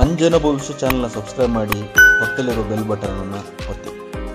ಅಂಜನ ಭವಿಷ್ಯ ಚಾನಲ್ನ ಸಬ್ಸ್ಕ್ರೈಬ್ ಮಾಡಿ ಪಕ್ಕದಲ್ಲಿರೋ ಬೆಲ್ ಬಟನನ್ನು ಒತ್ತಿ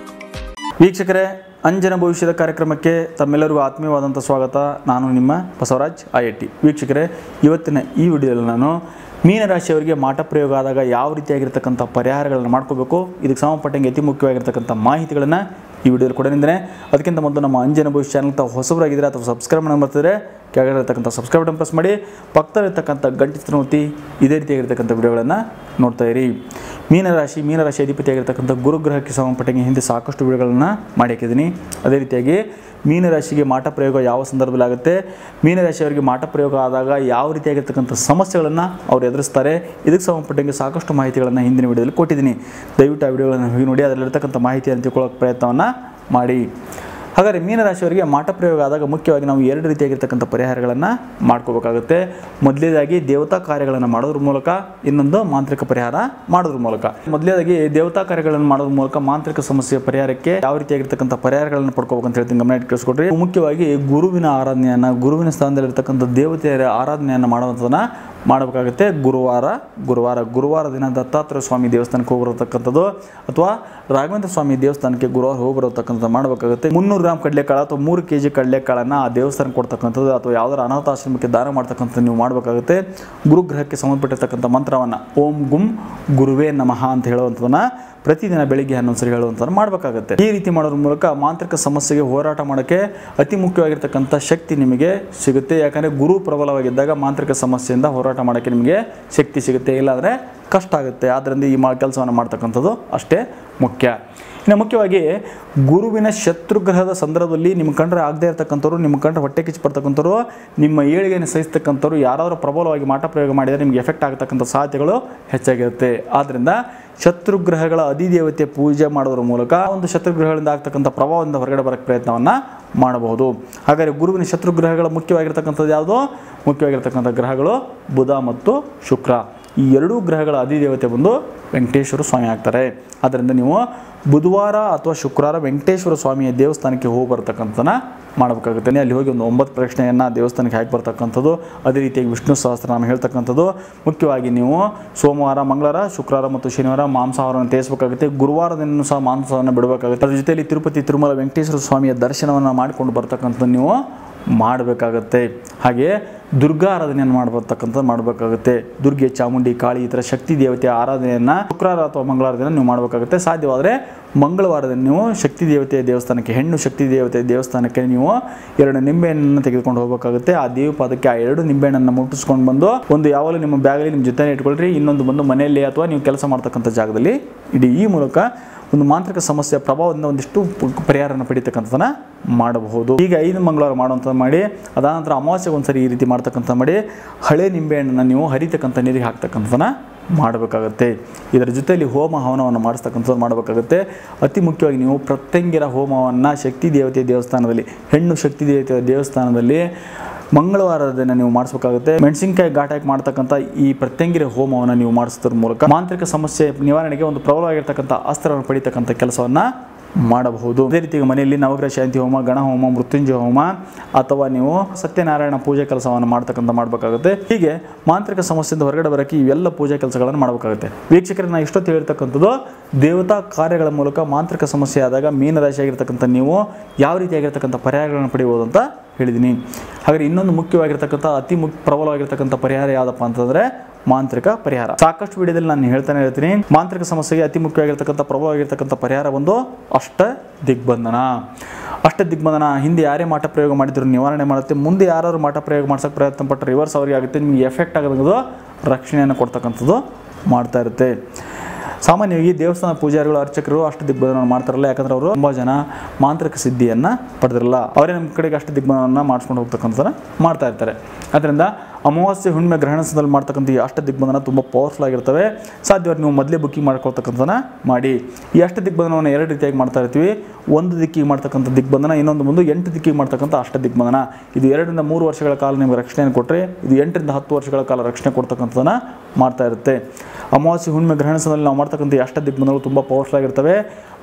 ವೀಕ್ಷಕರೇ ಅಂಜನ ಭವಿಷ್ಯದ ಕಾರ್ಯಕ್ರಮಕ್ಕೆ ತಮ್ಮೆಲ್ಲರಿಗೂ ಆತ್ಮೀಯವಾದಂಥ ಸ್ವಾಗತ ನಾನು ನಿಮ್ಮ ಬಸವರಾಜ್ ಐ ಟಿ ವೀಕ್ಷಕರೇ ಇವತ್ತಿನ ಈ ವಿಡಿಯೋದಲ್ಲಿ ನಾನು ಮೀನರಾಶಿಯವರಿಗೆ ಮಾಟ ಪ್ರಯೋಗ ಆದಾಗ ಯಾವ ರೀತಿಯಾಗಿರ್ತಕ್ಕಂಥ ಪರಿಹಾರಗಳನ್ನು ಮಾಡ್ಕೋಬೇಕು ಇದಕ್ಕೆ ಸಂಬಂಧಪಟ್ಟಂಗೆ ಅತಿ ಮುಖ್ಯವಾಗಿರ್ತಕ್ಕಂಥ ಮಾಹಿತಿಗಳನ್ನು ಈ ವಿಡಿಯೋದಲ್ಲಿ ಕೊಡಲಿದ್ದೇನೆ ಅದಕ್ಕಿಂತ ಮೊದಲು ನಮ್ಮ ಅಂಜನ ಭವಿಷ್ಯ ಚಾನಲ್ ತಾವು ಹೊಸಬರಾಗಿದ್ದರೆ ಅಥವಾ ಸಬ್ಸ್ಕ್ರೈಬ್ ಮಾಡಿ ಬರ್ತಿದ್ರೆ ಕೆಳಗಡೆ ಇರತಕ್ಕಂಥ ಸಬ್ಸ್ಕ್ರೈಬ್ ಬಟನ್ ಪ್ರೆಸ್ ಮಾಡಿ ಪಕ್ಕದಲ್ಲಿರ್ತಕ್ಕಂಥ ಗಂಟೆ ಚಿತ್ರ ಒತ್ತಿ ಇದೇ ರೀತಿಯಾಗಿರ್ತಕ್ಕಂಥ ವಿಡಿಯೋಗಳನ್ನು ನೋಡ್ತಾ ಇರಿ ಮೀನರಾಶಿ ಮೀನರಾಶಿ ಅಧಿಪತಿಯಾಗಿರ್ತಕ್ಕಂಥ ಗುರುಗ್ರಹಕ್ಕೆ ಸಂಬಂಧಪಟ್ಟಂಗೆ ಹಿಂದೆ ಸಾಕಷ್ಟು ವಿಡಿಯೋಗಳನ್ನು ಮಾಡಿ ಹಾಕಿದ್ದೀನಿ ಅದೇ ರೀತಿಯಾಗಿ ಮೀನರಾಶಿಗೆ ಮಾಟ ಪ್ರಯೋಗ ಯಾವ ಸಂದರ್ಭದಲ್ಲಿ ಆಗುತ್ತೆ ಮೀನರಾಶಿಯವರಿಗೆ ಮಾಟ ಪ್ರಯೋಗ ಆದಾಗ ಯಾವ ರೀತಿಯಾಗಿರ್ತಕ್ಕಂಥ ಸಮಸ್ಯೆಗಳನ್ನು ಅವ್ರು ಎದುರಿಸ್ತಾರೆ ಇದಕ್ಕೆ ಸಂಬಂಧಪಟ್ಟಂಗೆ ಸಾಕಷ್ಟು ಮಾಹಿತಿಗಳನ್ನು ಹಿಂದಿನ ವಿಡಿಯೋದಲ್ಲಿ ಕೊಟ್ಟಿದ್ದೀನಿ ದಯವಿಟ್ಟು ಆ ವಿಡಿಯೋಗಳನ್ನು ಹೋಗಿ ನೋಡಿ ಅದರಲ್ಲಿರ್ತಕ್ಕಂಥ ಮಾಹಿತಿಯನ್ನು ತಿಳ್ಕೊಳ್ಳೋಕೆ ಪ್ರಯತ್ನವನ್ನು ಮಾಡಿ ಹಾಗಾದರೆ ಮೀನರಾಶಿಯವರಿಗೆ ಮಾಟ ಪ್ರಯೋಗ ಆದಾಗ ಮುಖ್ಯವಾಗಿ ನಾವು ಎರಡು ರೀತಿಯಾಗಿರ್ತಕ್ಕಂಥ ಪರಿಹಾರಗಳನ್ನು ಮಾಡ್ಕೋಬೇಕಾಗುತ್ತೆ ಮೊದಲೇದಾಗಿ ದೇವತಾ ಕಾರ್ಯಗಳನ್ನು ಮಾಡೋದ್ರ ಮೂಲಕ ಇನ್ನೊಂದು ಮಾಂತ್ರಿಕ ಪರಿಹಾರ ಮಾಡೋದ್ರ ಮೂಲಕ ಮೊದಲೇದಾಗಿ ದೇವತಾ ಕಾರ್ಯಗಳನ್ನು ಮಾಡೋದ್ರ ಮೂಲಕ ಮಾಂತ್ರಿಕ ಸಮಸ್ಯೆ ಪರಿಹಾರಕ್ಕೆ ಯಾವ ರೀತಿಯಾಗಿರ್ತಕ್ಕಂಥ ಪರಿಹಾರಗಳನ್ನು ಪಡ್ಕೋಬೇಕು ಅಂತ ಹೇಳ್ತೀನಿ ಗಮನ ಇಟ್ಕೊಳ್ಸ್ಕೊಡ್ರಿ ಮುಖ್ಯವಾಗಿ ಗುರುವಿನ ಆರಾಧನೆಯನ್ನು ಗುರುವಿನ ಸ್ಥಾನದಲ್ಲಿರ್ತಕ್ಕಂಥ ದೇವತೆಯರ ಆರಾಧನೆಯನ್ನು ಮಾಡುವಂಥದ್ದನ್ನು ಮಾಡಬೇಕಾಗುತ್ತೆ ಗುರುವಾರ ಗುರುವಾರ ಗುರುವಾರ ದಿನ ದತ್ತಾತ್ರೇಯ ಸ್ವಾಮಿ ದೇವಸ್ಥಾನಕ್ಕೆ ಹೋಗಿರತಕ್ಕಂಥದ್ದು ಅಥವಾ ರಾಘವೇಂದ್ರ ಸ್ವಾಮಿ ದೇವಸ್ಥಾನಕ್ಕೆ ಗುರುವಾರ ಹೋಗಿ ಬರತಕ್ಕಂಥದ್ದು ಮಾಡಬೇಕಾಗುತ್ತೆ ಮುನ್ನೂರು ಗ್ರಾಮ್ ಕಡಲೆಕಾಳು ಅಥವಾ ಮೂರು ಕೆ ಜಿ ಕಡಲೆಕಾಳನ್ನು ಆ ದೇವಸ್ಥಾನಕ್ಕೆ ಕೊಡ್ತಕ್ಕಂಥದ್ದು ಅಥವಾ ಯಾವ್ದಾರ ಅನಾಥಾಶ್ರಮಕ್ಕೆ ದಾನ ಮಾಡ್ತಕ್ಕಂಥದ್ದು ನೀವು ಮಾಡಬೇಕಾಗುತ್ತೆ ಗುರುಗ್ರಹಕ್ಕೆ ಸಂಬಂಧಪಟ್ಟಿರ್ತಕ್ಕಂಥ ಮಂತ್ರವನ್ನು ಓಂ ಗುಂ ಗುರುವೇ ನಮಃ ಅಂತ ಹೇಳುವಂಥದ್ದನ್ನು ಪ್ರತಿದಿನ ಬೆಳಿಗ್ಗೆ ಹನ್ನೊಂದು ಸರಿ ಹೇಳುವಂಥದ್ದು ಮಾಡಬೇಕಾಗುತ್ತೆ ಈ ರೀತಿ ಮಾಡೋದ್ರ ಮೂಲಕ ಮಾಂತ್ರಿಕ ಸಮಸ್ಯೆಗೆ ಹೋರಾಟ ಮಾಡೋಕ್ಕೆ ಅತಿ ಮುಖ್ಯವಾಗಿರ್ತಕ್ಕಂಥ ಶಕ್ತಿ ನಿಮಗೆ ಸಿಗುತ್ತೆ ಯಾಕಂದರೆ ಗುರು ಪ್ರಬಲವಾಗಿದ್ದಾಗ ಮಾಂತ್ರಿಕ ಸಮಸ್ಯೆಯಿಂದ ಹೋರಾಟ ಮಾಡೋಕ್ಕೆ ನಿಮಗೆ ಶಕ್ತಿ ಸಿಗುತ್ತೆ ಇಲ್ಲಾಂದರೆ ಕಷ್ಟ ಆಗುತ್ತೆ ಆದ್ದರಿಂದ ಈ ಮಾ ಕೆಲಸವನ್ನು ಮಾಡ್ತಕ್ಕಂಥದ್ದು ಅಷ್ಟೇ ಮುಖ್ಯ ಇನ್ನು ಮುಖ್ಯವಾಗಿ ಗುರುವಿನ ಶತ್ರುಗ್ರಹದ ಸಂದರ್ಭದಲ್ಲಿ ನಿಮ್ಮ ಕಂಡ್ರೆ ಆಗದೇ ಇರತಕ್ಕಂಥವ್ರು ನಿಮ್ಮ ಕಂಡ್ರೆ ಹೊಟ್ಟೆ ಕಿಚ್ಚು ಪಡ್ತಕ್ಕಂಥವ್ರು ನಿಮ್ಮ ಏಳಿಗೆಯನ್ನು ಸಹಿಸ್ತಕ್ಕಂಥವ್ರು ಯಾರಾದರೂ ಪ್ರಬಲವಾಗಿ ಮಾಟ ಪ್ರಯೋಗ ಮಾಡಿದರೆ ನಿಮಗೆ ಎಫೆಕ್ಟ್ ಆಗತಕ್ಕಂಥ ಸಾಧ್ಯತೆಗಳು ಹೆಚ್ಚಾಗಿರುತ್ತೆ ಆದ್ದರಿಂದ ಶತ್ರುಗ್ರಹಗಳ ಅಧಿದೇವತೆ ಪೂಜೆ ಮಾಡೋದ್ರ ಮೂಲಕ ಒಂದು ಶತ್ರುಗ್ರಹಗಳಿಂದ ಆಗ್ತಕ್ಕಂಥ ಪ್ರಭಾವದಿಂದ ಹೊರಗಡೆ ಬರೋಕ್ಕೆ ಪ್ರಯತ್ನವನ್ನು ಮಾಡಬಹುದು ಹಾಗಾದರೆ ಗುರುವಿನ ಶತ್ರುಗ್ರಹಗಳ ಮುಖ್ಯವಾಗಿರ್ತಕ್ಕಂಥದ್ದು ಯಾವುದು ಮುಖ್ಯವಾಗಿರ್ತಕ್ಕಂಥ ಗ್ರಹಗಳು ಬುಧ ಮತ್ತು ಶುಕ್ರ ಈ ಎರಡೂ ಗ್ರಹಗಳ ಅಧಿದೇವತೆ ಬಂದು ವೆಂಕಟೇಶ್ವರ ಸ್ವಾಮಿ ಆಗ್ತಾರೆ ಆದ್ದರಿಂದ ನೀವು ಬುಧವಾರ ಅಥವಾ ಶುಕ್ರವಾರ ವೆಂಕಟೇಶ್ವರ ಸ್ವಾಮಿಯ ದೇವಸ್ಥಾನಕ್ಕೆ ಹೋಗಿ ಬರ್ತಕ್ಕಂಥನ ಮಾಡಬೇಕಾಗುತ್ತೆ ಅಲ್ಲಿ ಹೋಗಿ ಒಂದು ಒಂಬತ್ತು ಪ್ರಶ್ನೆಯನ್ನು ದೇವಸ್ಥಾನಕ್ಕೆ ಹಾಕಿ ಬರ್ತಕ್ಕಂಥದ್ದು ಅದೇ ರೀತಿಯಾಗಿ ವಿಷ್ಣು ಸಹಸ್ರನಾಮ ಹೇಳ್ತಕ್ಕಂಥದ್ದು ಮುಖ್ಯವಾಗಿ ನೀವು ಸೋಮವಾರ ಮಂಗಳವಾರ ಶುಕ್ರವಾರ ಮತ್ತು ಶನಿವಾರ ಮಾಂಸಾಹಾರವನ್ನು ತ್ಯಜಿಸಬೇಕಾಗುತ್ತೆ ಗುರುವಾರ ದಿನ ಸಹ ಮಾಂಸವನ್ನು ಬಿಡಬೇಕಾಗುತ್ತೆ ಅದ್ರ ಜೊತೆಯಲ್ಲಿ ತಿರುಪತಿ ತಿರುಮಲ ವೆಂಕಟೇಶ್ವರ ಸ್ವಾಮಿಯ ದರ್ಶನವನ್ನು ಮಾಡಿಕೊಂಡು ಬರ್ತಕ್ಕಂಥದ್ದು ನೀವು ಮಾಡಬೇಕಾಗತ್ತೆ ಹಾಗೆ ದುರ್ಗಾ ಆರಾಧನೆಯನ್ನು ಮಾಡಬರ್ತಕ್ಕಂಥದ್ದು ಮಾಡಬೇಕಾಗುತ್ತೆ ದುರ್ಗೆ ಚಾಮುಂಡಿ ಕಾಳಿ ಈ ಥರ ಶಕ್ತಿ ದೇವತೆಯ ಆರಾಧನೆಯನ್ನು ಶುಕ್ರವಾರ ಅಥವಾ ಮಂಗಳವಾರ ದಿನ ನೀವು ಮಾಡಬೇಕಾಗುತ್ತೆ ಸಾಧ್ಯವಾದರೆ ಮಂಗಳವಾರ ದಿನ ನೀವು ಶಕ್ತಿ ದೇವತೆಯ ದೇವಸ್ಥಾನಕ್ಕೆ ಹೆಣ್ಣು ಶಕ್ತಿ ದೇವತೆಯ ದೇವಸ್ಥಾನಕ್ಕೆ ನೀವು ಎರಡು ನಿಂಬೆಹಣ್ಣನ್ನು ತೆಗೆದುಕೊಂಡು ಹೋಗಬೇಕಾಗುತ್ತೆ ಆ ದೇವ ಪಾದಕ್ಕೆ ಆ ಎರಡು ನಿಂಬೆಹಣ್ಣನ್ನು ಮುಟ್ಟಿಸ್ಕೊಂಡು ಬಂದು ಒಂದು ಯಾವಾಗಲೂ ನಿಮ್ಮ ಬ್ಯಾಗಲ್ಲಿ ನಿಮ್ಮ ಜೊತೆ ಇಟ್ಕೊಳ್ರಿ ಇನ್ನೊಂದು ಬಂದು ಮನೆಯಲ್ಲಿ ಅಥವಾ ನೀವು ಕೆಲಸ ಮಾಡ್ತಕ್ಕಂಥ ಜಾಗದಲ್ಲಿ ಇಡೀ ಈ ಮೂಲಕ ಒಂದು ಮಾಂತ್ರಿಕ ಸಮಸ್ಯೆ ಪ್ರಭಾವದಿಂದ ಒಂದಿಷ್ಟು ಪ- ಪರಿಹಾರನ ಪಡಿತಕ್ಕಂಥದ್ದನ್ನ ಮಾಡಬಹುದು ಈಗ ಐದು ಮಂಗಳವಾರ ಮಾಡುವಂಥದ್ದು ಮಾಡಿ ಅದಾನಂತರ ಅಮಾವಾಸ್ಯೆಗೆ ಒಂದ್ಸರಿ ಈ ರೀತಿ ಮಾಡ್ತಕ್ಕಂಥ ಮಾಡಿ ಹಳೆ ನಿಂಬೆಹಣ್ಣನ್ನು ನೀವು ಹರಿತಕ್ಕಂಥ ನೀರಿಗೆ ಹಾಕ್ತಕ್ಕಂಥದ್ದನ್ನ ಮಾಡಬೇಕಾಗುತ್ತೆ ಇದರ ಜೊತೆಯಲ್ಲಿ ಹೋಮ ಹವನವನ್ನು ಮಾಡಿಸ್ತಕ್ಕಂಥದ್ದು ಮಾಡಬೇಕಾಗುತ್ತೆ ಅತಿ ಮುಖ್ಯವಾಗಿ ನೀವು ಪ್ರತ್ಯಂಗಿರ ಹೋಮವನ್ನು ಶಕ್ತಿ ದೇವತೆಯ ದೇವಸ್ಥಾನದಲ್ಲಿ ಹೆಣ್ಣು ಶಕ್ತಿ ದೇವತೆಯ ದೇವಸ್ಥಾನದಲ್ಲಿ ಮಂಗಳವಾರದ ದಿನ ನೀವು ಮಾಡಿಸ್ಬೇಕಾಗುತ್ತೆ ಮೆಣಸಿನಕಾಯಿ ಘಾಟಾಗಿ ಮಾಡ್ತಕ್ಕಂಥ ಈ ಪ್ರತ್ಯಂಗಿರ ಹೋಮವನ್ನು ನೀವು ಮಾಡಿಸೋದ್ರ ಮೂಲಕ ಮಾಂತ್ರಿಕ ಸಮಸ್ಯೆ ನಿವಾರಣೆಗೆ ಒಂದು ಪ್ರಬಲವಾಗಿರ್ತಕ್ಕಂಥ ಅಸ್ತ್ರವನ್ನು ಪಡಿತಕ್ಕಂಥ ಕೆಲಸವನ್ನು ಮಾಡಬಹುದು ಅದೇ ರೀತಿ ಮನೆಯಲ್ಲಿ ನವಗ್ರಹ ಶಾಂತಿ ಹೋಮ ಗಣ ಹೋಮ ಮೃತ್ಯುಂಜಯ ಹೋಮ ಅಥವಾ ನೀವು ಸತ್ಯನಾರಾಯಣ ಪೂಜೆ ಕೆಲಸವನ್ನು ಮಾಡ್ತಕ್ಕಂಥ ಮಾಡಬೇಕಾಗುತ್ತೆ ಹೀಗೆ ಮಾಂತ್ರಿಕ ಸಮಸ್ಯೆಯಿಂದ ಹೊರಗಡೆ ಬರೋಕ್ಕೆ ಇವೆಲ್ಲ ಪೂಜಾ ಕೆಲಸಗಳನ್ನು ಮಾಡಬೇಕಾಗುತ್ತೆ ವೀಕ್ಷಕರೇ ನಾನು ಇಷ್ಟೊತ್ತು ಹೇಳಿರ್ತಕ್ಕಂಥದ್ದು ದೇವತಾ ಕಾರ್ಯಗಳ ಮೂಲಕ ಮಾಂತ್ರಿಕ ಸಮಸ್ಯೆ ಆದಾಗ ಮೀನರಾಶಿಯಾಗಿರ್ತಕ್ಕಂಥ ನೀವು ಯಾವ ರೀತಿಯಾಗಿರ್ತಕ್ಕಂಥ ಪರಿಹಾರಗಳನ್ನು ಪಡೆಯಬಹುದು ಅಂತ ಹೇಳಿದ್ದೀನಿ ಹಾಗಾದ್ರೆ ಇನ್ನೊಂದು ಮುಖ್ಯವಾಗಿರ್ತಕ್ಕಂಥ ಅತಿ ಮುಖ್ಯ ಪ್ರಬಲವಾಗಿರ್ತಕ್ಕಂಥ ಪರಿಹಾರ ಯಾವುದಪ್ಪ ಅಂತಂದ್ರೆ ಮಾಂತ್ರಿಕ ಪರಿಹಾರ ಸಾಕಷ್ಟು ವಿಡಿಯೋದಲ್ಲಿ ನಾನು ಹೇಳ್ತಾನೆ ಹೇಳ್ತೀನಿ ಮಾಂತ್ರಿಕ ಸಮಸ್ಯೆಗೆ ಅತಿ ಮುಖ್ಯವಾಗಿರ್ತಕ್ಕಂಥ ಪ್ರಬಲವಾಗಿರ್ತಕ್ಕಂಥ ಪರಿಹಾರ ಒಂದು ಅಷ್ಟ ದಿಗ್ಬಂಧನ ಅಷ್ಟ ದಿಗ್ಬಂಧನ ಹಿಂದೆ ಯಾರೇ ಮಾಟ ಪ್ರಯೋಗ ಮಾಡಿದ್ರು ನಿವಾರಣೆ ಮಾಡುತ್ತೆ ಮುಂದೆ ಯಾರು ಮಾಟ ಪ್ರಯೋಗ ಮಾಡ್ಸೋಕೆ ಪ್ರಯತ್ನ ಪಟ್ಟರೆ ರಿವರ್ಸ್ ಅವರಿಗೆ ಆಗುತ್ತೆ ನಿಮಗೆ ಎಫೆಕ್ಟ್ ಆಗೋದು ರಕ್ಷಣೆಯನ್ನು ಕೊಡ್ತಕ್ಕಂಥದ್ದು ಮಾಡ್ತಾ ಇರುತ್ತೆ ಸಾಮಾನ್ಯವಾಗಿ ದೇವಸ್ಥಾನ ಪೂಜಾರಿಗಳು ಅರ್ಚಕರು ಅಷ್ಟು ದಿಗ್ಬಂಧನ ಮಾಡ್ತಾರಲ್ಲ ಯಾಕಂದ್ರೆ ಅವರು ತುಂಬ ಜನ ಮಾಂತ್ರಿಕ ಸಿದ್ಧಿಯನ್ನು ಪಡೆದಿರಲ್ಲ ಅವರೇ ನಮ್ಮ ಕಡೆಗೆ ಅಷ್ಟು ದಿಗ್ಬಂಧನವನ್ನು ಮಾಡಿಸ್ಕೊಂಡು ಹೋಗ್ತಕ್ಕಂಥದ್ದನ್ನ ಮಾಡ್ತಾ ಇರ್ತಾರೆ ಅದರಿಂದ ಅಮಾವಾಸ್ಯೆ ಹುಣ್ಣಿಮೆ ಗ್ರಹಣ ಸಮಯದಲ್ಲಿ ಮಾಡ್ತಕ್ಕಂಥ ಈ ಅಷ್ಟ ದಿಗ್ಬಂಧನ ತುಂಬ ಪವರ್ಫುಲ್ ಆಗಿರ್ತವೆ ಸಾಧ್ಯವಾಗಿ ನೀವು ಮೊದಲೇ ಬುಕ್ಕಿಂಗ್ ಮಾಡ್ಕೊಳ್ತಕ್ಕಂಥದ್ದನ್ನ ಮಾಡಿ ಈ ಅಷ್ಟ ದಿಗ್ಬಂಧನವನ್ನು ಎರಡು ರೀತಿಯಾಗಿ ಮಾಡ್ತಾ ಇರ್ತೀವಿ ಒಂದು ದಿಕ್ಕಿಗೆ ಮಾಡ್ತಕ್ಕಂಥ ದಿಗ್ಬಂಧನ ಇನ್ನೊಂದು ಬಂದು ಎಂಟು ದಿಕ್ಕಿಗೆ ಮಾಡ್ತಕ್ಕಂಥ ಅಷ್ಟ ದಿಗ್ಬಂಧನ ಇದು ಎರಡರಿಂದ ಮೂರು ವರ್ಷಗಳ ಕಾಲ ನಿಮಗೆ ರಕ್ಷಣೆಯನ್ನು ಕೊಟ್ಟರೆ ಇದು ಎಂಟರಿಂದ ಹತ್ತು ವರ್ಷಗಳ ಕಾಲ ರಕ್ಷಣೆ ಕೊಡ್ತಕ್ಕಂಥದ್ದನ್ನ ಮಾಡ್ತಾ ಇರುತ್ತೆ ಅಮಾವಾಸ್ಯೆ ಹುಣ್ಣಿಮೆ ಗ್ರಹಣ ಸಮಯದಲ್ಲಿ ನಾವು ಮಾಡ್ತಕ್ಕಂಥ ಈ ಅಷ್ಟ ದಿಗ್ಬಂಧನಗಳು ತುಂಬ ಪವರ್ಫುಲ್ ಆಗಿರ್ತವೆ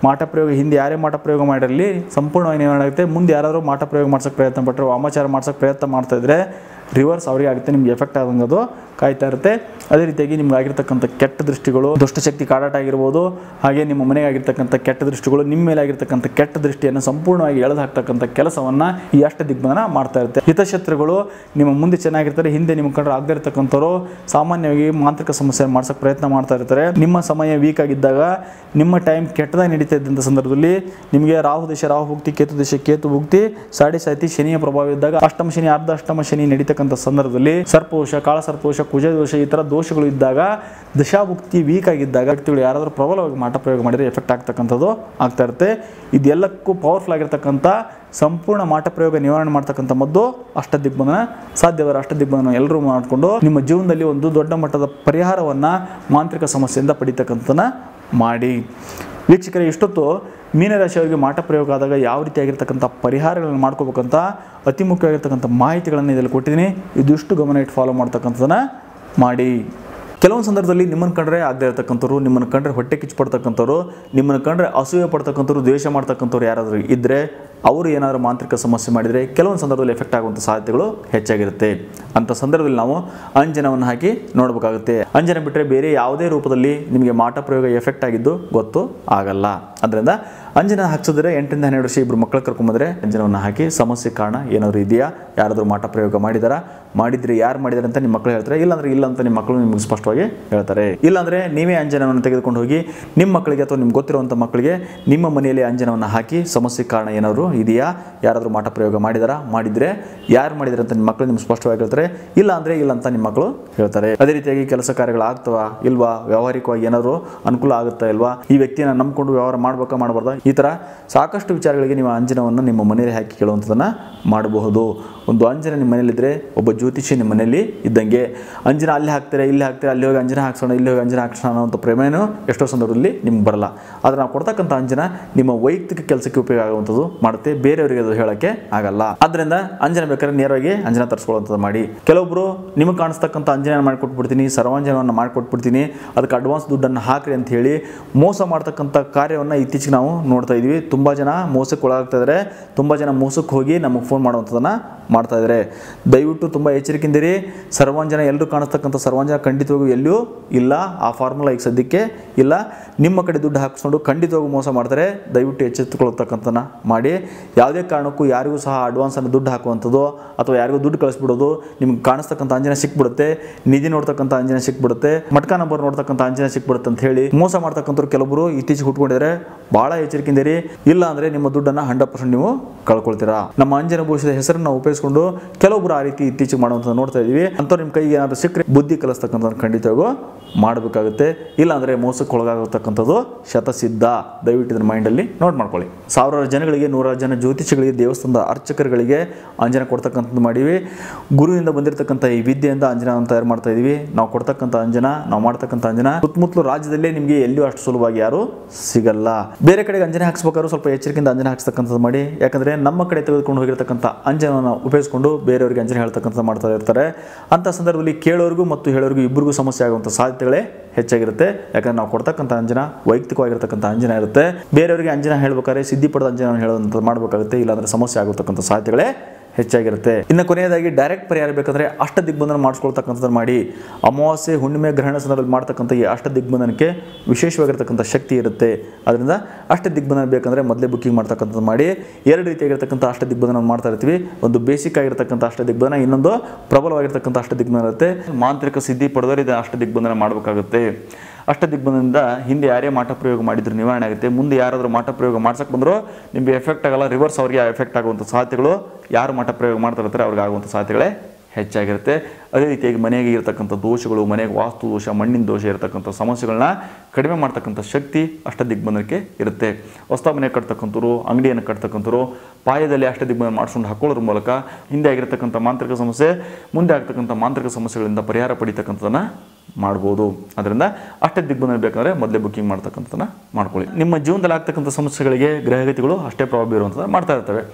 ಮಾಟ ಪ್ರಯೋಗ ಹಿಂದೆ ಯಾರೇ ಮಾಟ ಪ್ರಯೋಗ ಮಾಡಿರಲಿ ಸಂಪೂರ್ಣವಾಗಿ ಏನಾಗುತ್ತೆ ಮುಂದೆ ಯಾರಾದರೂ ಮಾಟ ಪ್ರಯೋಗ ಮಾಡ್ಸೋಕ್ಕೆ ಪ್ರಯತ್ನ ಪಟ್ಟರು ವಾಮಾಚಾರ ಮಾಡ್ಸೋಕ್ಕೆ ಪ್ರಯತ್ನ ಮಾಡ್ತಾ ಇದ್ರೆ ರಿವರ್ಸ್ ಅವರಿಗೆ ಆಗುತ್ತೆ ನಿಮ್ಗೆ ಎಫೆಕ್ಟ್ ಆದಂಗೆ ಅದು ಕಾಯ್ತಾ ಇರುತ್ತೆ ಅದೇ ರೀತಿಯಾಗಿ ನಿಮ್ಗೆ ಆಗಿರ್ತಕ್ಕಂಥ ಕೆಟ್ಟ ದೃಷ್ಟಿಗಳು ದುಷ್ಟಶಕ್ತಿ ಕಾಡಾಟ ಆಗಿರ್ಬೋದು ಹಾಗೆ ನಿಮ್ಮ ಮನೆಗೆ ಆಗಿರ್ತಕ್ಕಂಥ ಕೆಟ್ಟ ದೃಷ್ಟಿಗಳು ನಿಮ್ಮ ಮೇಲೆ ಆಗಿರ್ತಕ್ಕಂಥ ಕೆಟ್ಟ ದೃಷ್ಟಿಯನ್ನು ಸಂಪೂರ್ಣವಾಗಿ ಎಳೆದು ಹಾಕ್ತಕ್ಕಂಥ ಕೆಲಸವನ್ನು ಈ ಅಷ್ಟ ದಿಗ್ಬಂಧನ ಮಾಡ್ತಾ ಇರುತ್ತೆ ಹಿತಶತ್ರುಗಳು ನಿಮ್ಮ ಮುಂದೆ ಚೆನ್ನಾಗಿರ್ತಾರೆ ಹಿಂದೆ ನಿಮ್ಮ ಕಂಡ್ರೆ ಆಗದೇ ಇರ್ತಕ್ಕಂಥವ್ರು ಸಾಮಾನ್ಯವಾಗಿ ಮಾಂತ್ರಿಕ ಸಮಸ್ಯೆ ಮಾಡ್ಸೋಕ್ಕೆ ಪ್ರಯತ್ನ ಮಾಡ್ತಾ ಇರ್ತಾರೆ ನಿಮ್ಮ ಸಮಯ ವೀಕ್ ಆಗಿದ್ದಾಗ ನಿಮ್ಮ ಟೈಮ್ ಕೆಟ್ಟದಾಗಿ ನಡೀತಾ ಇದ್ದಂಥ ಸಂದರ್ಭದಲ್ಲಿ ನಿಮಗೆ ರಾಹು ದೇಶ ರಾಹು ಭುಕ್ತಿ ಕೇತು ದೇಶ ಕೇತು ಭುಕ್ತಿ ಸಾಡೆ ಸಾತಿ ಶನಿಯ ಪ್ರಭಾವ ಇದ್ದಾಗ ಅಷ್ಟಮ ಶನಿ ಅರ್ಧ ಅಷ್ಟಮ ಶನಿ ನಡೀತಕ್ಕಂಥ ಸಂದರ್ಭದಲ್ಲಿ ಸರ್ಪದೋಷ ಕಾಳ ಸರ್ಪದೋಷ ಕುಜ ದೋಷ ಈ ಥರ ದೋಷಗಳು ಇದ್ದಾಗ ದಶಾಭುಕ್ತಿ ವೀಕ್ ಆಗಿದ್ದಾಗ ವ್ಯಕ್ತಿಗಳು ಯಾರಾದರೂ ಪ್ರಬಲವಾಗಿ ಮಾಟ ಪ್ರಯೋಗ ಮಾಡಿದರೆ ಎಫೆಕ್ಟ್ ಆಗ್ತಕ್ಕಂಥದ್ದು ಆಗ್ತಾ ಇರುತ್ತೆ ಇದೆಲ್ಲಕ್ಕೂ ಪವರ್ಫುಲ್ ಆಗಿರ್ತಕ್ಕಂಥ ಸಂಪೂರ್ಣ ಮಾಟ ಪ್ರಯೋಗ ನಿವಾರಣೆ ಮಾಡ್ತಕ್ಕಂಥ ಮದ್ದು ಅಷ್ಟದಿಗ್ಬಂಧನ ಸಾಧ್ಯವಾದ ಅಷ್ಟದಿಗ್ಬಂಧನ ಎಲ್ಲರೂ ಮಾಡಿಕೊಂಡು ನಿಮ್ಮ ಜೀವನದಲ್ಲಿ ಒಂದು ದೊಡ್ಡ ಮಟ್ಟದ ಪರಿಹಾರವನ್ನು ಮಾಂತ್ರಿಕ ಸಮಸ್ಯೆಯಿಂದ ಪಡಿತಕ್ಕಂಥನ ಮಾಡಿ ವೀಕ್ಷಕರೇ ಇಷ್ಟೊತ್ತು ಮೀನರಾಶಿಯವರಿಗೆ ಮಾಟ ಪ್ರಯೋಗ ಆದಾಗ ಯಾವ ರೀತಿಯಾಗಿರ್ತಕ್ಕಂಥ ಪರಿಹಾರಗಳನ್ನು ಮಾಡ್ಕೋಬೇಕಂತ ಅತಿ ಮುಖ್ಯವಾಗಿರ್ತಕ್ಕಂಥ ಮಾಹಿತಿಗಳನ್ನು ಇದರಲ್ಲಿ ಕೊಟ್ಟಿದ್ದೀನಿ ಇದಿಷ್ಟು ಗಮನ ಇಟ್ಟು ಫಾಲೋ ಮಾಡ್ತಕ್ಕಂಥದ್ದನ್ನು ಮಾಡಿ ಕೆಲವೊಂದು ಸಂದರ್ಭದಲ್ಲಿ ನಿಮ್ಮನ್ನು ಕಂಡ್ರೆ ಆಗದೆ ಇರತಕ್ಕಂಥವ್ರು ನಿಮ್ಮನ್ನು ಕಂಡ್ರೆ ಹೊಟ್ಟೆ ಕಿಚ್ಚು ಪಡ್ತಕ್ಕಂಥವ್ರು ನಿಮ್ಮನ್ನು ಕಂಡ್ರೆ ಅಸೂಯೆ ಪಡ್ತಕ್ಕಂಥವ್ರು ದ್ವೇಷ ಮಾಡ್ತಕ್ಕಂಥವ್ರು ಯಾರಾದರೂ ಇದ್ದರೆ ಅವರು ಏನಾದರೂ ಮಾಂತ್ರಿಕ ಸಮಸ್ಯೆ ಮಾಡಿದರೆ ಕೆಲವೊಂದು ಸಂದರ್ಭದಲ್ಲಿ ಎಫೆಕ್ಟ್ ಆಗುವಂಥ ಸಾಧ್ಯತೆಗಳು ಹೆಚ್ಚಾಗಿರುತ್ತೆ ಅಂಥ ಸಂದರ್ಭದಲ್ಲಿ ನಾವು ಅಂಜನವನ್ನು ಹಾಕಿ ನೋಡಬೇಕಾಗುತ್ತೆ ಅಂಜನ ಬಿಟ್ಟರೆ ಬೇರೆ ಯಾವುದೇ ರೂಪದಲ್ಲಿ ನಿಮಗೆ ಮಾಟ ಪ್ರಯೋಗ ಎಫೆಕ್ಟ್ ಆಗಿದ್ದು ಗೊತ್ತು ಆಗಲ್ಲ ಅದರಿಂದ ಅಂಜನ ಹಾಕ್ಸಿದ್ರೆ ಎಂಟರಿಂದ ಹನ್ನೆರಡು ವರ್ಷ ಇಬ್ಬರು ಮಕ್ಕಳು ಕರ್ಕೊಂಬಂದ್ರೆ ಅಂಜನವನ್ನು ಹಾಕಿ ಸಮಸ್ಯೆ ಕಾರಣ ಏನಾದರೂ ಇದೆಯಾ ಯಾರಾದರೂ ಮಾಟ ಪ್ರಯೋಗ ಮಾಡಿದಾರಾ ಮಾಡಿದ್ರೆ ಯಾರು ಮಾಡಿದಾರೆ ಅಂತ ನಿಮ್ಮ ಮಕ್ಕಳು ಹೇಳ್ತಾರೆ ಇಲ್ಲಾಂದ್ರೆ ಇಲ್ಲ ಅಂತ ನಿಮ್ಮ ಮಕ್ಕಳು ನಿಮ್ಗೆ ಸ್ಪಷ್ಟವಾಗಿ ಹೇಳ್ತಾರೆ ಇಲ್ಲಾಂದ್ರೆ ನೀವೇ ಅಂಜನವನ್ನು ತೆಗೆದುಕೊಂಡು ಹೋಗಿ ನಿಮ್ಮ ಮಕ್ಕಳಿಗೆ ಅಥವಾ ನಿಮ್ಗೆ ಗೊತ್ತಿರುವಂಥ ಮಕ್ಕಳಿಗೆ ನಿಮ್ಮ ಮನೆಯಲ್ಲಿ ಅಂಜನವನ್ನು ಹಾಕಿ ಸಮಸ್ಯೆ ಕಾರಣ ಏನಾದರೂ ಇದೆಯಾ ಯಾರಾದರೂ ಮಾಟ ಪ್ರಯೋಗ ಮಾಡಿದಾರಾ ಮಾಡಿದ್ರೆ ಯಾರು ಮಾಡಿದಾರೆ ಅಂತ ನಿಮ್ಮ ಮಕ್ಕಳು ನಿಮ್ಗೆ ಸ್ಪಷ್ಟವಾಗಿ ಹೇಳ್ತಾರೆ ಇಲ್ಲ ಅಂದ್ರೆ ಇಲ್ಲ ಅಂತ ನಿಮ್ಮ ಮಕ್ಕಳು ಹೇಳ್ತಾರೆ ಅದೇ ರೀತಿಯಾಗಿ ಕೆಲಸ ಕಾರ್ಯಗಳು ಆಗ್ತವಾ ಇಲ್ವಾ ವ್ಯಾವಹಾರಿಕವಾಗಿ ಏನಾದರೂ ಅನುಕೂಲ ಆಗುತ್ತಾ ಇಲ್ವಾ ಈ ವ್ಯಕ್ತಿನ ನಂಬ್ಕೊಂಡು ವ್ಯವಹಾರ ಮಾಡ್ಬೇಕಾ ಮಾಡಬಾರ್ದಾ ಈ ಥರ ಸಾಕಷ್ಟು ವಿಚಾರಗಳಿಗೆ ನೀವು ಅಂಜನವನ್ನು ನಿಮ್ಮ ಮನೆಯಲ್ಲಿ ಹಾಕಿ ಕೇಳುವಂಥದ್ದನ್ನು ಮಾಡಬಹುದು ಒಂದು ಅಂಜನ ನಿಮ್ಮ ಮನೇಲಿದ್ದರೆ ಒಬ್ಬ ಜ್ಯೋತಿಷಿ ನಿಮ್ಮ ಮನೆಯಲ್ಲಿ ಇದ್ದಂಗೆ ಅಂಜನ ಅಲ್ಲಿ ಹಾಕ್ತಾರೆ ಇಲ್ಲಿ ಹಾಕ್ತಾರೆ ಅಲ್ಲಿ ಹೋಗಿ ಅಂಜನ ಹಾಕ್ಸೋಣ ಇಲ್ಲಿ ಹೋಗಿ ಅಂಜನ ಹಾಕ್ಸೋಣ ಅನ್ನೋಂಥ ಪ್ರೇಮೇನೂ ಎಷ್ಟೋ ಸಂದರ್ಭದಲ್ಲಿ ನಿಮ್ಗೆ ಬರಲ್ಲ ಆದರೆ ನಾವು ಕೊಡ್ತಕ್ಕಂಥ ಅಂಜನ ನಿಮ್ಮ ವೈಯಕ್ತಿಕ ಕೆಲಸಕ್ಕೆ ಉಪಯೋಗ ಆಗುವಂಥದ್ದು ಮಾಡುತ್ತೆ ಬೇರೆಯವರಿಗೆ ಅದು ಹೇಳೋಕ್ಕೆ ಆಗಲ್ಲ ಆದ್ದರಿಂದ ಅಂಜನ ಬೇಕಾದ್ರೆ ನೇರವಾಗಿ ಅಂಜನ ತರಿಸ್ಕೊಳ್ಳುವಂಥದ್ದು ಮಾಡಿ ಕೆಲವೊಬ್ಬರು ನಿಮಗೆ ಕಾಣಿಸ್ತಕ್ಕಂಥ ಅಂಜನ ಮಾಡಿಕೊಟ್ಬಿಡ್ತೀನಿ ಸರ್ವಾಂಜನವನ್ನು ಮಾಡಿಕೊಟ್ಬಿಡ್ತೀನಿ ಅದಕ್ಕೆ ಅಡ್ವಾನ್ಸ್ ದುಡ್ಡನ್ನು ಹಾಕ್ರಿ ಅಂತ ಹೇಳಿ ಮೋಸ ಮಾಡ್ತಕ್ಕಂಥ ಕಾರ್ಯವನ್ನು ಇತ್ತೀಚೆಗೆ ನಾವು ನೋಡ್ತಾ ಇದ್ವಿ ತುಂಬ ಜನ ಮೋಸಕ್ಕೆ ಒಳಗಾಗ್ತಾ ಇದ್ದಾರೆ ತುಂಬ ಜನ ಮೋಸಕ್ಕೆ ಹೋಗಿ ನಮಗೆ ಫೋನ್ ಮಾಡುವಂಥದ್ದನ್ನು ಮಾಡ್ತಾ ಇದ್ದಾರೆ ದಯವಿಟ್ಟು ತುಂಬ ಎಚ್ಚರಿಕೆಯಿಂದಿರಿ ಸರ್ವಾಂಜನ ಎಲ್ಲರೂ ಕಾಣಿಸ್ತಕ್ಕಂಥ ಸರ್ವಾಂಜನ ಖಂಡಿತವಾಗೂ ಎಲ್ಲೂ ಇಲ್ಲ ಆ ಫಾರ್ಮುಲಾ ಈಗ ಸದ್ಯಕ್ಕೆ ಇಲ್ಲ ನಿಮ್ಮ ಕಡೆ ದುಡ್ಡು ಹಾಕಿಸ್ಕೊಂಡು ಖಂಡಿತವಾಗೂ ಮೋಸ ಮಾಡ್ತಾರೆ ದಯವಿಟ್ಟು ಎಚ್ಚೆತ್ತುಕೊಳ್ಳತಕ್ಕಂಥನ ಮಾಡಿ ಯಾವುದೇ ಕಾರಣಕ್ಕೂ ಯಾರಿಗೂ ಸಹ ಅಡ್ವಾನ್ಸನ್ನು ದುಡ್ಡು ಹಾಕುವಂಥದ್ದು ಅಥವಾ ಯಾರಿಗೂ ದುಡ್ಡು ಕಳಿಸ್ಬಿಡೋದು ನಿಮ್ಗೆ ಕಾಣಿಸ್ತಕ್ಕಂಥ ಅಂಜನ ಸಿಕ್ಬಿಡುತ್ತೆ ನಿಧಿ ನೋಡ್ತಕ್ಕಂಥ ಅಂಜನ ಸಿಕ್ಬಿಡುತ್ತೆ ಮಟ್ಕ ನಂಬರ್ ನೋಡ್ತಕ್ಕಂಥ ಅಂಜನ ಸಿಕ್ಬಿಡುತ್ತೆ ಅಂತ ಹೇಳಿ ಮೋಸ ಮಾಡ್ತಕ್ಕಂಥವ್ರು ಕೆಲವೊಬ್ಬರು ಇತ್ತೀಚೆಗೆ ಹುಟ್ಕೊಂಡಿದ್ದಾರೆ ಭಾಳ ಎಚ್ಚರಿಕೆಯಿಂದಿರಿ ಇಲ್ಲ ಅಂದರೆ ನಿಮ್ಮ ದುಡ್ಡನ್ನು ಹಂಡ್ರೆಡ್ ಪರ್ಸೆಂಟ್ ನೀವು ಕಳ್ಕೊಳ್ತೀರಾ ನಮ್ಮ ಅಂಜನ ಭವಿಷ್ಯದ ಹೆಸರನ್ನು ಉಪಯೋಗಿಸ್ಕೊಂಡು ಕೆಲವೊಬ್ಬರು ಆ ರೀತಿ ಇತ್ತೀಚೆಗೆ ಮಾಡುವಂಥ ನೋಡ್ತಾ ಇದೀವಿ ಅಂಥವ್ರು ನಿಮ್ಮ ಕೈಗೆ ಏನಾದರೂ ಸಿಕ್ಕರೆ ಬುದ್ಧಿ ಕಲಿಸ್ತಕ್ಕಂಥ ಖಂಡಿತವಾಗೂ ಮಾಡಬೇಕಾಗುತ್ತೆ ಇಲ್ಲ ಅಂದರೆ ಮೋಸಕ್ಕೆ ಒಳಗಾಗತಕ್ಕಂಥದ್ದು ಶತಸಿದ್ಧ ದಯವಿಟ್ಟು ಇದನ್ನ ಮೈಂಡಲ್ಲಿ ನೋಟ್ ಮಾಡ್ಕೊಳ್ಳಿ ಸಾವಿರಾರು ಜನಗಳಿಗೆ ನೂರಾರು ಜನ ಜ್ಯೋತಿಷಿಗಳಿಗೆ ದೇವಸ್ಥಾನದ ಅರ್ಚಕರುಗಳಿಗೆ ಅಂಜನ ಕೊಡ್ತಕ್ಕಂಥದ್ದು ಮಾಡೀವಿ ಗುರುವಿಂದ ಬಂದಿರತಕ್ಕಂಥ ಈ ವಿದ್ಯೆಯಿಂದ ಅಂಜನವನ್ನು ತಯಾರು ಮಾಡ್ತಾ ಇದೀವಿ ನಾವು ಕೊಡ್ತಕ್ಕಂಥ ಅಂಜನ ನಾವು ಮಾಡ್ತಕ್ಕಂಥ ಅಂಜನ ಸುತ್ತಮುತ್ತಲು ರಾಜ್ಯದಲ್ಲೇ ನಿಮಗೆ ಎಲ್ಲಿಯೂ ಅಷ್ಟು ಸುಲಭವಾಗಿ ಯಾರು ಸಿಗಲ್ಲ ಬೇರೆ ಕಡೆಗೆ ಅಂಜನ ಹಾಕ್ಸ್ಬೇಕಾದ್ರೂ ಸ್ವಲ್ಪ ಎಚ್ಚರಿಕೆಯಿಂದ ಅಂಜನ ಹಾಕ್ಸ್ತಕ್ಕಂಥದ್ದು ಮಾಡಿ ಯಾಕಂದರೆ ನಮ್ಮ ಕಡೆ ತೆಗೆದುಕೊಂಡು ಹೋಗಿರ್ತಕ್ಕಂಥ ಅಂಜನವನ್ನು ಉಪಯೋಗಿಸ್ಕೊಂಡು ಬೇರೆಯವರಿಗೆ ಅಂಜನ ಹೇಳ್ತಕ್ಕಂಥ ಮಾಡ್ತಾ ಇರ್ತಾರೆ ಅಂಥ ಸಂದರ್ಭದಲ್ಲಿ ಕೇಳೋರಿಗೂ ಮತ್ತು ಹೇಳೋರಿಗೂ ಇಬ್ಬರಿಗೂ ಸಮಸ್ಯೆ ಆಗುವಂಥ ಸಾಧ್ಯತೆಗಳೇ ಹೆಚ್ಚಾಗಿರುತ್ತೆ ಯಾಕಂದ್ರೆ ನಾವು ಕೊಡ್ತಕ್ಕಂಥ ಅಂಜನ ವೈಯಕ್ತಿಕವಾಗಿರ್ತಕ್ಕಂಥ ಅಂಜನ ಇರುತ್ತೆ ಬೇರೆಯವರಿಗೆ ಅಂಜನ ಹೇಳ್ಬೇಕಾದ್ರೆ ಸಿದ್ಧಿ ಪಡೆದ ಅಂಜನ ಹೇಳೋದಂತ ಮಾಡಬೇಕಾಗುತ್ತೆ ಇಲ್ಲಾಂದ್ರೆ ಸಮಸ್ಯೆ ಆಗತಕ್ಕಂಥ ಸಾಧ್ಯತೆಗಳೇ ಹೆಚ್ಚಾಗಿರುತ್ತೆ ಇನ್ನು ಕೊನೆಯದಾಗಿ ಡೈರೆಕ್ಟ್ ಪರಿಹಾರ ಬೇಕಂದ್ರೆ ಅಷ್ಟ ದಿಗ್ಬಂಧನ ಮಾಡಿಸ್ಕೊಳ್ತಕ್ಕಂಥದ್ದು ಮಾಡಿ ಅಮಾವಾಸ್ಯೆ ಹುಣ್ಣಿಮೆ ಗ್ರಹಣ ಸಂದರ್ಭದಲ್ಲಿ ಮಾಡ್ತಕ್ಕಂಥ ಈ ಅಷ್ಟ ದಿಗ್ಬಂಧನಕ್ಕೆ ವಿಶೇಷವಾಗಿರ್ತಕ್ಕಂಥ ಶಕ್ತಿ ಇರುತ್ತೆ ಅದರಿಂದ ಅಷ್ಟ ದಿಗ್ಬಂಧನ ಬೇಕಂದ್ರೆ ಮೊದಲೇ ಬುಕ್ಕಿಂಗ್ ಮಾಡ್ತಕ್ಕಂಥದ್ದು ಮಾಡಿ ಎರಡು ರೀತಿಯಾಗಿರ್ತಕ್ಕಂಥ ಅಷ್ಟ ದಿಗ್ಬಂಧನ ಮಾಡ್ತಾ ಇರ್ತೀವಿ ಒಂದು ಬೇಸಿಕ್ ಆಗಿರ್ತಕ್ಕಂಥ ಅಷ್ಟ ದಿಗ್ಬಂಧನ ಇನ್ನೊಂದು ಪ್ರಬಲವಾಗಿರ್ತಕ್ಕಂಥ ಅಷ್ಟ ದಿಗ್ಬಂಧನ ಇರುತ್ತೆ ಮಾಂತ್ರಿಕ ಸಿದ್ಧಿ ಪಡೆದವರು ಇದು ಅಷ್ಟ ದಿಗ್ಬಂಧನ ಮಾಡಬೇಕಾಗುತ್ತೆ ಅಷ್ಟ ದಿಗ್ಬಂಧನದಿಂದ ಹಿಂದೆ ಯಾರೇ ಮಾಟ ಪ್ರಯೋಗ ಮಾಡಿದ್ರು ನಿವಾರಣೆ ಆಗುತ್ತೆ ಮುಂದೆ ಯಾರಾದರೂ ಮಾಟ ಪ್ರಯೋಗ ಮಾಡ್ಸಕ್ಕೆ ಬಂದರೂ ನಿಮಗೆ ಎಫೆಕ್ಟ್ ಆಗಲ್ಲ ರಿವರ್ಸ್ ಅವರಿಗೆ ಎಫೆಕ್ಟ್ ಆಗುವಂಥ ಸಾಧ್ಯತೆಗಳು ಯಾರು ಮಾಟ ಪ್ರಯೋಗ ಮಾಡ್ತಾ ಇರ್ತಾರೆ ಅವ್ರಿಗೆ ಆಗುವಂಥ ಸಾಧ್ಯತೆಗಳೇ ಹೆಚ್ಚಾಗಿರುತ್ತೆ ಅದೇ ರೀತಿಯಾಗಿ ಮನೆಗೆ ಇರತಕ್ಕಂಥ ದೋಷಗಳು ಮನೆಗೆ ವಾಸ್ತು ದೋಷ ಮಣ್ಣಿನ ದೋಷ ಇರತಕ್ಕಂಥ ಸಮಸ್ಯೆಗಳನ್ನ ಕಡಿಮೆ ಮಾಡ್ತಕ್ಕಂಥ ಶಕ್ತಿ ಅಷ್ಟ ದಿಗ್ಬಂಧನಕ್ಕೆ ಇರುತ್ತೆ ಹೊಸ ಮನೆ ಕಟ್ತಕ್ಕಂಥವ್ರು ಅಂಗಡಿಯನ್ನು ಕಟ್ತಕ್ಕಂಥವ್ರು ಪಾಯದಲ್ಲಿ ಅಷ್ಟ ದಿಗ್ಬಂಧನ ಮಾಡಿಸ್ಕೊಂಡು ಹಾಕೊಳ್ಳೋದ್ರ ಮೂಲಕ ಹಿಂದೆ ಆಗಿರತಕ್ಕಂಥ ಮಾಂತ್ರಿಕ ಸಮಸ್ಯೆ ಮುಂದೆ ಆಗ್ತಕ್ಕಂಥ ಮಾಂತ್ರಿಕ ಸಮಸ್ಯೆಗಳಿಂದ ಪರಿಹಾರ ಪಡಿತಕ್ಕಂಥದ್ದನ್ನು ಮಾಡ್ಬೋದು ಅದರಿಂದ ಅಷ್ಟೇ ದಿಗ್ಬಂಧನ ಬೇಕಂದ್ರೆ ಮೊದಲೇ ಬುಕ್ಕಿಂಗ್ ಮಾಡ್ತಕ್ಕಂಥದ್ದನ್ನ ಮಾಡ್ಕೊಳ್ಳಿ ನಿಮ್ಮ ಜೀವನದಲ್ಲಿ ಆಗ್ತಕ್ಕಂಥ ಸಮಸ್ಯೆಗಳಿಗೆ ಗ್ರಹಗತಿಗಳು ಅಷ್ಟೇ ಪ್ರಭಾವ ಬೀರುವಂಥದ್ದು ಮಾಡ್ತಾ ಇರ್ತವೆ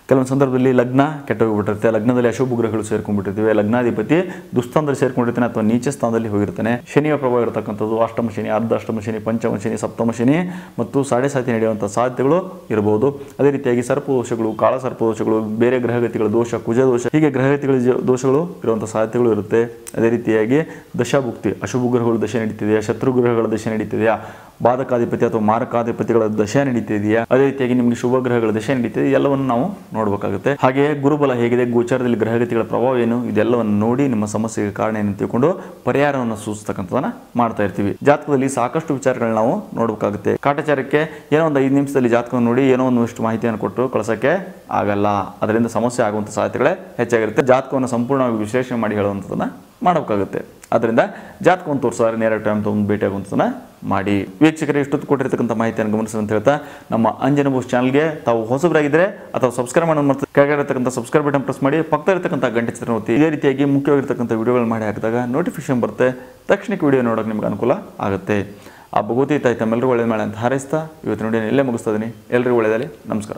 ಕೆಲವೊಂದು ಸಂದರ್ಭದಲ್ಲಿ ಲಗ್ನ ಕೆಟ್ಟೋಗ್ಬಿಟ್ಟಿರುತ್ತೆ ಲಗ್ನದಲ್ಲಿ ಅಶುಭ ಗ್ರಹಗಳು ಸೇರ್ಕೊಂಡ್ಬಿಟ್ಟಿರ್ತವೆ ಲಗ್ನಾಧಿಪತಿ ದುಸ್ಥಾನದಲ್ಲಿ ಸೇರ್ಕೊಂಡಿರ್ತಾನೆ ಅಥವಾ ನೀಚ ಸ್ಥಾನದಲ್ಲಿ ಹೋಗಿರ್ತಾನೆ ಶನಿಯ ಪ್ರಭಾವ ಇರತಕ್ಕಂಥದ್ದು ಅಷ್ಟಮ ಶನಿ ಅರ್ಧ ಅಷ್ಟಮ ಶನಿ ಪಂಚಮ ಶನಿ ಸಪ್ತಮ ಶನಿ ಮತ್ತು ಸಾಡೆ ಸಾತಿ ನಡೆಯುವಂಥ ಸಾಧ್ಯತೆಗಳು ಇರಬಹುದು ಅದೇ ರೀತಿಯಾಗಿ ಸರ್ಪದೋಷಗಳು ಕಾಳ ಸರ್ಪದೋಷಗಳು ಬೇರೆ ಗ್ರಹಗತಿಗಳ ದೋಷ ಕುಜ ದೋಷ ಹೀಗೆ ಗ್ರಹಗತಿಗಳ ಜ- ದೋಷಗಳು ಇರುವಂಥ ಸಾಧ್ಯತೆಗಳು ಇರುತ್ತೆ ಅದೇ ರೀತಿಯಾಗಿ ದಶಾಭುಕ್ತಿ ಅಶುಭ ಗ್ರಹಗಳು ದಶೆ ನಡೀತಿದೆಯಾ ಶತ್ರು ಗ್ರಹಗಳ ದಶೆ ನಡೀತಿದೆಯಾ ಬಾಧಕಾಧಿಪತಿ ಅಥವಾ ಮಾರಕಾಧಿಪತಿಗಳ ದಶೆ ನಡೀತಿದೆಯಾ ಅದೇ ರೀತಿಯಾಗಿ ನಿಮಗೆ ಶುಭ ಗ್ರಹಗಳ ದಶೆ ನಡೀತಿದೆ ಎಲ್ಲವನ್ನು ನಾವು ನೋಡಬೇಕಾಗುತ್ತೆ ಹಾಗೆಯೇ ಗುರುಬಲ ಹೇಗಿದೆ ಗೋಚಾರದಲ್ಲಿ ಗ್ರಹಗತಿಗಳ ಪ್ರಭಾವ ಏನು ಇದೆಲ್ಲವನ್ನು ನೋಡಿ ನಿಮ್ಮ ಸಮಸ್ಯೆಗೆ ಕಾರಣ ಏನು ತಿಳ್ಕೊಂಡು ಪರಿಹಾರವನ್ನು ಸೂಚಿಸ್ತಕ್ಕಂಥದನ್ನ ಮಾಡ್ತಾ ಇರ್ತೀವಿ ಜಾತಕದಲ್ಲಿ ಸಾಕಷ್ಟು ವಿಚಾರಗಳನ್ನ ನಾವು ನೋಡಬೇಕಾಗುತ್ತೆ ಕಾಟಾಚಾರಕ್ಕೆ ಏನೋ ಒಂದು ಐದು ನಿಮಿಷದಲ್ಲಿ ಜಾತಕವನ್ನು ನೋಡಿ ಏನೋ ಒಂದು ಇಷ್ಟು ಮಾಹಿತಿಯನ್ನು ಕೊಟ್ಟು ಕಳ್ಸೋಕ್ಕೆ ಆಗಲ್ಲ ಅದರಿಂದ ಸಮಸ್ಯೆ ಆಗುವಂಥ ಸಾಧ್ಯತೆಗಳೇ ಹೆಚ್ಚಾಗಿರುತ್ತೆ ಜಾತಕವನ್ನು ಸಂಪೂರ್ಣವಾಗಿ ವಿಶ್ಲೇಷಣೆ ಮಾಡಿ ಹೇಳುವಂಥದ್ದನ್ನ ಮಾಡಬೇಕಾಗುತ್ತೆ ಅದರಿಂದ ಜಾತಕವನ್ನು ತೋರಿಸಿದ್ರೆ ನೇರ ಟೈಮ್ ತೊಗೊಂಡು ಭೇಟಿ ಆಗುವಂಥದ್ದನ್ನ ಮಾಡಿ ವೀಕ್ಷಕರೇ ಇಷ್ಟೊತ್ತು ಕೊಟ್ಟಿರ್ತಕ್ಕಂಥ ಮಾಹಿತಿಯನ್ನು ಗಮನಿಸಿ ಅಂತ ಹೇಳ್ತಾ ನಮ್ಮ ಅಂಜನ ಬೋಸ್ ಚಾನಲ್ಗೆ ತಾವು ಹೊಸಬರಾಗಿದ್ದರೆ ಅಥವಾ ಸಬ್ಸ್ಕ್ರೈಬ್ ಮಾಡೋದು ಮತ್ತು ಕೆಳಗಡೆ ಇರತಕ್ಕಂಥ ಸಬ್ಸ್ಕ್ರೈಬ್ ಬಟನ್ ಪ್ರೆಸ್ ಮಾಡಿ ಪಕ್ಕದ ಇರತಕ್ಕಂಥ ಗಂಟೆ ಚಿತ್ರ ಒತ್ತಿ ಇದೇ ರೀತಿಯಾಗಿ ಮುಖ್ಯವಾಗಿರ್ತಕ್ಕಂಥ ವಿಡಿಯೋಗಳು ಮಾಡಿ ಹಾಕಿದಾಗ ನೋಟಿಫಿಕೇಶನ್ ಬರುತ್ತೆ ತಕ್ಷಣಕ್ಕೆ ವಿಡಿಯೋ ನೋಡೋಕೆ ನಿಮ್ಗೆ ಅನುಕೂಲ ಆಗುತ್ತೆ ಆ ಭಗವತಿ ತಾಯಿ ತಮ್ಮೆಲ್ಲರೂ ಒಳ್ಳೆಯ ಮಾಡಿ ಅಂತ ಹಾರೈಸ್ತಾ ಇವತ್ತು ನೋಡಿ ಎಲ್ಲೇ ಮುಗಿಸ್ತಾ ಇದ್ದೀನಿ ಎಲ್ಲರಿಗೂ ಒಳ್ಳೆಯದಲ್ಲಿ ನಮಸ್ಕಾರ